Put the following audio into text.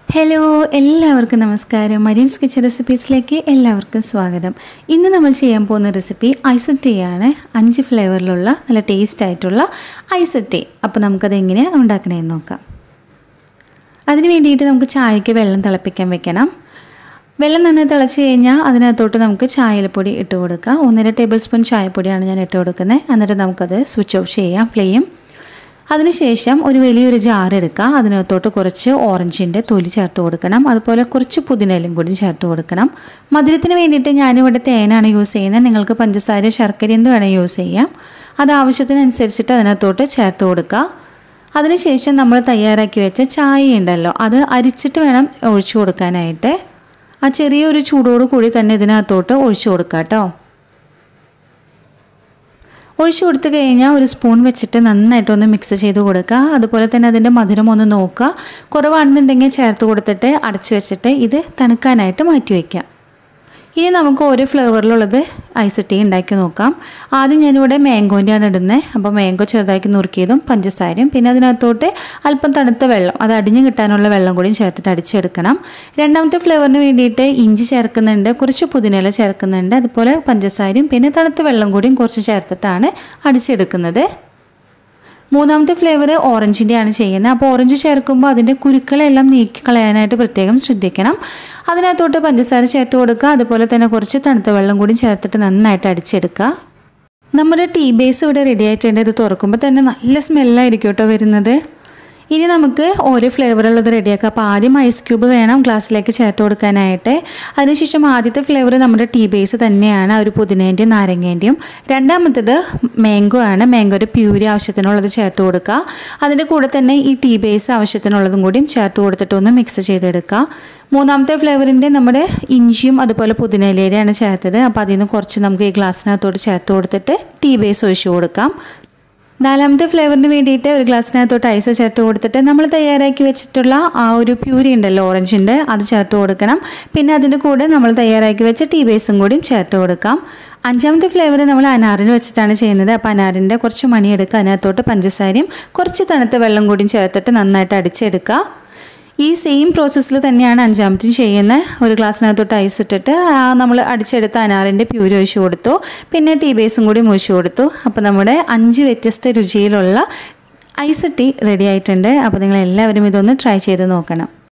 hello എല്ലാവർക്കും നമസ്കാരം Marian's kitchen റെസിപ്പീസിലേക്ക് എല്ലാവർക്കും സ്വാഗതം ഇന്ന് നമ്മൾ ചെയ്യാൻ പോകുന്ന റെസിപ്പി ഐസ് ടീ ആണ് അഞ്ച് ഫ്ലേവറിലുള്ള നല്ല ടേസ്റ്റ് ആയിട്ടുള്ള ഐസ് ടീ അപ്പോൾ നമുക്കത് എങ്ങനെയാണ് ഉണ്ടാക്കണമെന്ന് നോക്കാം അതിന് വേണ്ടിയിട്ട് നമുക്ക് ചായക്ക് വെള്ളം തിളപ്പിക്കാൻ വെക്കണം വെള്ളം നന്നായി തിളച്ച് കഴിഞ്ഞാൽ അതിനകത്തോട്ട് നമുക്ക് ചായപ്പൊടി ഇട്ട് കൊടുക്കാം ഒന്നര ടേബിൾ സ്പൂൺ ചായപ്പൊടിയാണ് ഞാൻ ഇട്ട് കൊടുക്കുന്നത് എന്നിട്ട് നമുക്കത് സ്വിച്ച് ഓഫ് ചെയ്യാം ഫ്ലെയിം അതിനുശേഷം ഒരു വലിയൊരു ജാർ എടുക്കുക അതിനകത്തോട്ട് കുറച്ച് ഓറഞ്ചിൻ്റെ തൊലി ചേർത്ത് കൊടുക്കണം അതുപോലെ കുറച്ച് പുതിനയിലും കൂടി ചേർത്ത് കൊടുക്കണം മധുരത്തിന് വേണ്ടിയിട്ട് ഞാനിവിടെ തേനാണ് യൂസ് ചെയ്യുന്നത് നിങ്ങൾക്ക് പഞ്ചസാര ശർക്കര എന്ത് വേണം യൂസ് ചെയ്യാം അത് ആവശ്യത്തിനനുസരിച്ചിട്ട് അതിനകത്തോട്ട് ചേർത്ത് കൊടുക്കുക അതിനുശേഷം നമ്മൾ തയ്യാറാക്കി വെച്ച ചായ ഉണ്ടല്ലോ അത് അരിച്ചിട്ട് വേണം ഒഴിച്ചു കൊടുക്കാനായിട്ട് ആ ചെറിയൊരു ചൂടോട് കൂടി തന്നെ ഇതിനകത്തോട്ട് ഒഴിച്ചു കൊടുക്കുക കേട്ടോ ഒഴിച്ചു കൊടുത്തു കഴിഞ്ഞാൽ ഒരു സ്പൂൺ വെച്ചിട്ട് നന്നായിട്ടൊന്ന് മിക്സ് ചെയ്ത് കൊടുക്കുക അതുപോലെ തന്നെ അതിൻ്റെ മധുരം ഒന്ന് നോക്കുക കുറവാണെന്നുണ്ടെങ്കിൽ ചേർത്ത് കൊടുത്തിട്ട് അടച്ചു വെച്ചിട്ട് ഇത് തണുക്കാനായിട്ട് മാറ്റി വയ്ക്കാം ഇനി നമുക്ക് ഓരോ ഫ്ലേവറിലുള്ളത് ഐസ് ടീ ഉണ്ടാക്കി നോക്കാം ആദ്യം ഞാനിവിടെ മാംഗോൻ്റെയാണ് ഇടുന്നത് അപ്പോൾ മാംഗോ ചെറുതാക്കി നുറുക്കിയതും പഞ്ചസാരയും പിന്നെ അതിനകത്തോട്ട് അല്പം തണുത്ത വെള്ളം അത് അടിഞ്ഞു കിട്ടാനുള്ള വെള്ളം കൂടി ചേർത്തിട്ട് അടിച്ചെടുക്കണം രണ്ടാമത്തെ ഫ്ലേവറിന് വേണ്ടിയിട്ട് ഇഞ്ചി ചേർക്കുന്നുണ്ട് കുറച്ച് പുതിനയില ചേർക്കുന്നുണ്ട് അതുപോലെ പഞ്ചസാരയും പിന്നെ തണുത്ത വെള്ളം കൂടിയും കുറച്ച് ചേർത്തിട്ടാണ് അടിച്ചെടുക്കുന്നത് മൂന്നാമത്തെ ഫ്ലേവർ ഓറഞ്ചിൻ്റെയാണ് ചെയ്യുന്നത് അപ്പോൾ ഓറഞ്ച് ചേർക്കുമ്പോൾ അതിൻ്റെ കുരുക്കളെല്ലാം നീക്കി കളയാനായിട്ട് പ്രത്യേകം ശ്രദ്ധിക്കണം അതിനകത്തോട്ട് പഞ്ചസാര ചേർത്ത് കൊടുക്കുക അതുപോലെ തന്നെ കുറച്ച് തണുത്ത വെള്ളം കൂടി ചേർത്തിട്ട് നന്നായിട്ട് അടിച്ചെടുക്കുക നമ്മുടെ ടീ ബേസ് ഇവിടെ റെഡി ആയിട്ടുണ്ട് ഇത് തുറക്കുമ്പോൾ തന്നെ നല്ല സ്മെല്ലായിരിക്കും കേട്ടോ വരുന്നത് ഇനി നമുക്ക് ഓരോ ഫ്ലേവറുള്ളത് റെഡിയാക്കാം അപ്പോൾ ആദ്യം ഐസ് ക്യൂബ് വേണം ഗ്ലാസ്സിലേക്ക് ചേർത്ത് കൊടുക്കാനായിട്ട് അതിനുശേഷം ആദ്യത്തെ ഫ്ലേവർ നമ്മുടെ ടീ ബേസ് തന്നെയാണ് ഒരു പുതിനേൻ്റെയും നാരങ്ങേൻ്റെയും രണ്ടാമത്തേത് മാംഗോ ആണ് മാംഗോയുടെ പ്യൂരി ആവശ്യത്തിനുള്ളത് ചേർത്ത് കൊടുക്കുക അതിൻ്റെ കൂടെ തന്നെ ഈ ടീ ബേസ് ആവശ്യത്തിനുള്ളതും കൂടിയും ചേർത്ത് കൊടുത്തിട്ട് ഒന്ന് മിക്സ് ചെയ്തെടുക്കുക മൂന്നാമത്തെ ഫ്ലേവറിൻ്റെ നമ്മുടെ ഇഞ്ചിയും അതുപോലെ പുതിനയിലയാണ് ചേർത്തത് അപ്പോൾ അതിൽ നിന്ന് കുറച്ച് നമുക്ക് ഈ ഗ്ലാസ്സിനകത്തോട്ട് ചേർത്ത് കൊടുത്തിട്ട് ടീ ബേസ് ഒഴിച്ചു കൊടുക്കാം നാലാമത്തെ ഫ്ലേവറിന് വേണ്ടിയിട്ട് ഒരു ഗ്ലാസ്സിനകത്തോട്ട് ഐസ് ചേർത്ത് കൊടുത്തിട്ട് നമ്മൾ തയ്യാറാക്കി വെച്ചിട്ടുള്ള ആ ഒരു പ്യൂരി ഉണ്ടല്ലോ ഓറഞ്ചിൻ്റെ അത് ചേർത്ത് കൊടുക്കണം പിന്നെ അതിൻ്റെ കൂടെ നമ്മൾ തയ്യാറാക്കി വെച്ച ടീ ബേസും കൂടിയും ചേർത്ത് കൊടുക്കാം അഞ്ചാമത്തെ ഫ്ലേവർ നമ്മൾ അനാറിന് വെച്ചിട്ടാണ് ചെയ്യുന്നത് അപ്പോൾ അനാറിൻ്റെ കുറച്ച് മണിയെടുക്കുക അതിനകത്തോട്ട് പഞ്ചസാരയും കുറച്ച് തണുത്ത വെള്ളം കൂടിയും ചേർത്തിട്ട് നന്നായിട്ട് അടിച്ചെടുക്കുക ഈ സെയിം പ്രോസസ്സിൽ തന്നെയാണ് അഞ്ചാമത്തും ചെയ്യുന്നത് ഒരു ഗ്ലാസ്സിനകത്തോട്ട് ഐസ് ഇട്ടിട്ട് നമ്മൾ അടിച്ചെടുത്ത അനാറിൻ്റെ പ്യൂരി ഒഴിച്ചു കൊടുത്തു പിന്നെ ടീ ബേസും കൂടി ഒഴിച്ചു കൊടുത്തു അപ്പോൾ നമ്മുടെ അഞ്ച് വ്യത്യസ്ത രുചിയിലുള്ള ഐസ് ടീ റെഡി ആയിട്ടുണ്ട് അപ്പോൾ നിങ്ങൾ എല്ലാവരും ഇതൊന്ന് ട്രൈ ചെയ്ത് നോക്കണം